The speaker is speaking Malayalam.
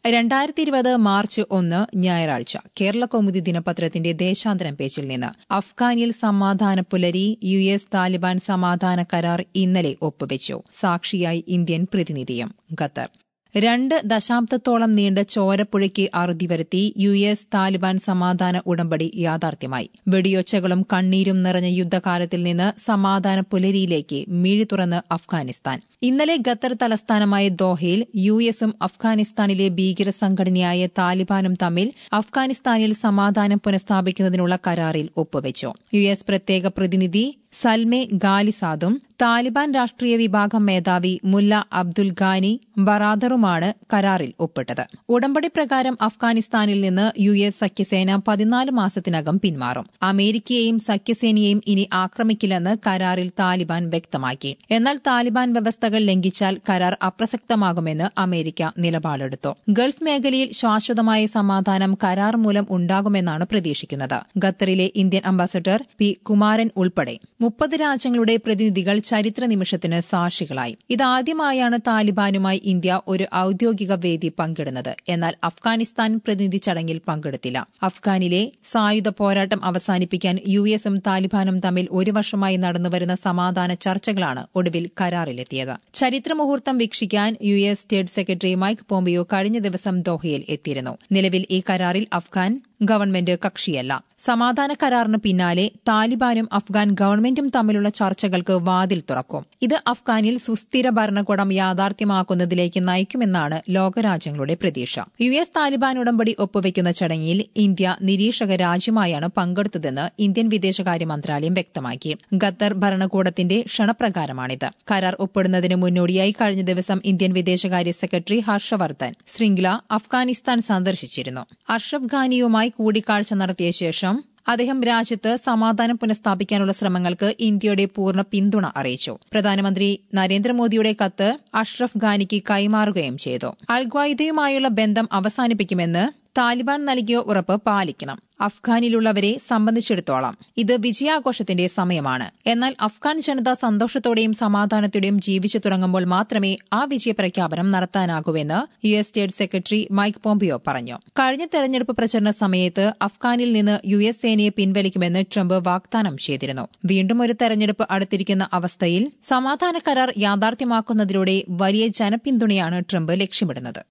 രണ്ടായിരത്തി ഇരുപത് മാർച്ച് ഒന്ന് ഞായറാഴ്ച കേരള കൗമുദി ദിനപത്രത്തിന്റെ ദേശാന്തരം പേജിൽ നിന്ന് അഫ്ഗാനിൽ സമാധാന പുലരി യു എസ് താലിബാൻ സമാധാന കരാർ ഇന്നലെ ഒപ്പുവെച്ചു സാക്ഷിയായി ഇന്ത്യൻ പ്രതിനിധിയും ഖത്തർ രണ്ട് ദശാബ്ദത്തോളം നീണ്ട ചോരപ്പുഴയ്ക്ക് അറുതി വരുത്തി യു എസ് താലിബാൻ സമാധാന ഉടമ്പടി യാഥാർത്ഥ്യമായി വെടിയൊച്ചകളും കണ്ണീരും നിറഞ്ഞ യുദ്ധകാലത്തിൽ നിന്ന് സമാധാന പുലരിയിലേക്ക് മിഴി തുറന്ന് അഫ്ഗാനിസ്ഥാൻ ഇന്നലെ ഖത്തർ തലസ്ഥാനമായ ദോഹയിൽ യു എസും അഫ്ഗാനിസ്ഥാനിലെ ഭീകര സംഘടനയായ താലിബാനും തമ്മിൽ അഫ്ഗാനിസ്ഥാനിൽ സമാധാനം പുനഃസ്ഥാപിക്കുന്നതിനുള്ള കരാറിൽ ഒപ്പുവെച്ചു യു എസ് പ്രത്യേക പ്രതിനിധി സൽമെ ഗാലിസാദും താലിബാൻ രാഷ്ട്രീയ വിഭാഗം മേധാവി മുല്ല അബ്ദുൽ ഗാനി ബറാദറുമാണ് കരാറിൽ ഒപ്പിട്ടത് ഉടമ്പടി പ്രകാരം അഫ്ഗാനിസ്ഥാനിൽ നിന്ന് യു എസ് സഖ്യസേന പതിനാല് മാസത്തിനകം പിന്മാറും അമേരിക്കയെയും സഖ്യസേനയെയും ഇനി ആക്രമിക്കില്ലെന്ന് കരാറിൽ താലിബാൻ വ്യക്തമാക്കി എന്നാൽ താലിബാൻ വ്യവസ്ഥകൾ ലംഘിച്ചാൽ കരാർ അപ്രസക്തമാകുമെന്ന് അമേരിക്ക നിലപാടെടുത്തു ഗൾഫ് മേഖലയിൽ ശാശ്വതമായ സമാധാനം കരാർ മൂലം ഉണ്ടാകുമെന്നാണ് പ്രതീക്ഷിക്കുന്നത് ഖത്തറിലെ ഇന്ത്യൻ അംബാസഡർ പി കുമാരൻ ഉൾപ്പെടെ മുപ്പത് രാജ്യങ്ങളുടെ പ്രതിനിധികൾ ചരിത്ര നിമിഷത്തിന് സാക്ഷികളായി ഇതാദ്യമായാണ് താലിബാനുമായി ഇന്ത്യ ഒരു ഔദ്യോഗിക വേദി പങ്കിടുന്നത് എന്നാൽ അഫ്ഗാനിസ്ഥാൻ പ്രതിനിധി ചടങ്ങിൽ പങ്കെടുത്തില്ല അഫ്ഗാനിലെ സായുധ പോരാട്ടം അവസാനിപ്പിക്കാൻ യു എസും താലിബാനും തമ്മിൽ ഒരു വർഷമായി നടന്നുവരുന്ന സമാധാന ചർച്ചകളാണ് ഒടുവിൽ കരാറിലെത്തിയത് ചരിത്ര മുഹൂർത്തം വീക്ഷിക്കാൻ U S state secretary Mike Pompeo കഴിഞ്ഞ ദിവസം ദോഹയിൽ എത്തിയിരുന്നു നിലവിൽ ഈ കരാറിൽ അഫ്ഗാൻ ഗവൺമെന്റ് കക്ഷിയല്ല സമാധാന കരാറിന് പിന്നാലെ താലിബാനും അഫ്ഗാൻ ഗവൺമെന്റും തമ്മിലുള്ള ചർച്ചകൾക്ക് വാതിൽ തുറക്കും ഇത് അഫ്ഗാനിൽ സുസ്ഥിര ഭരണകൂടം യാഥാർത്ഥ്യമാക്കുന്നതിലേക്ക് നയിക്കുമെന്നാണ് ലോകരാജ്യങ്ങളുടെ പ്രതീക്ഷ യു എസ് താലിബാൻ ഉടമ്പടി ഒപ്പുവെക്കുന്ന ചടങ്ങിൽ ഇന്ത്യ നിരീക്ഷക രാജ്യമായാണ് പങ്കെടുത്തതെന്ന് ഇന്ത്യൻ വിദേശകാര്യ മന്ത്രാലയം വ്യക്തമാക്കി ഖത്തർ ഭരണകൂടത്തിന്റെ ക്ഷണപ്രകാരമാണിത് കരാർ ഒപ്പിടുന്നതിന് മുന്നോടിയായി കഴിഞ്ഞ ദിവസം ഇന്ത്യൻ വിദേശകാര്യ സെക്രട്ടറി ഹർഷവർദ്ധൻ ശൃംഗ്ല അഫ്ഗാനിസ്ഥാൻ സന്ദർശിച്ചിരുന്നു അഷ്റഫ് ഖാനിയുമായി കൂടിക്കാഴ്ച നടത്തിയ ശേഷം അദ്ദേഹം രാജ്യത്ത് സമാധാനം പുനഃസ്ഥാപിക്കാനുള്ള ശ്രമങ്ങൾക്ക് ഇന്ത്യയുടെ പൂർണ്ണ പിന്തുണ അറിയിച്ചു പ്രധാനമന്ത്രി നരേന്ദ്രമോദിയുടെ കത്ത് അഷ്റഫ് ഖാനിക്ക് കൈമാറുകയും ചെയ്തു അൽഗ്വായിദയുമായുള്ള ബന്ധം അവസാനിപ്പിക്കുമെന്ന് താലിബാൻ നൽകിയ ഉറപ്പ് പാലിക്കണം അഫ്ഗാനിലുള്ളവരെ സംബന്ധിച്ചിടത്തോളം ഇത് വിജയാഘോഷത്തിന്റെ സമയമാണ് എന്നാൽ അഫ്ഗാൻ ജനത സന്തോഷത്തോടെയും സമാധാനത്തോടെയും ജീവിച്ചു തുടങ്ങുമ്പോൾ മാത്രമേ ആ വിജയപ്രഖ്യാപനം നടത്താനാകൂവെന്ന് U S state secretary Mike Pompeo പറഞ്ഞു കഴിഞ്ഞ തെരഞ്ഞെടുപ്പ് പ്രചരണ സമയത്ത് അഫ്ഗാനിൽ നിന്ന് യു എസ് സേനയെ പിൻവലിക്കുമെന്ന് ട്രംപ് വാഗ്ദാനം ചെയ്തിരുന്നു വീണ്ടും ഒരു തെരഞ്ഞെടുപ്പ് അടുത്തിരിക്കുന്ന അവസ്ഥയിൽ സമാധാന കരാർ യാഥാർത്ഥ്യമാക്കുന്നതിലൂടെ വലിയ ജനപിന്തുണയാണ് ട്രംപ് ലക്ഷ്യമിടുന്നത്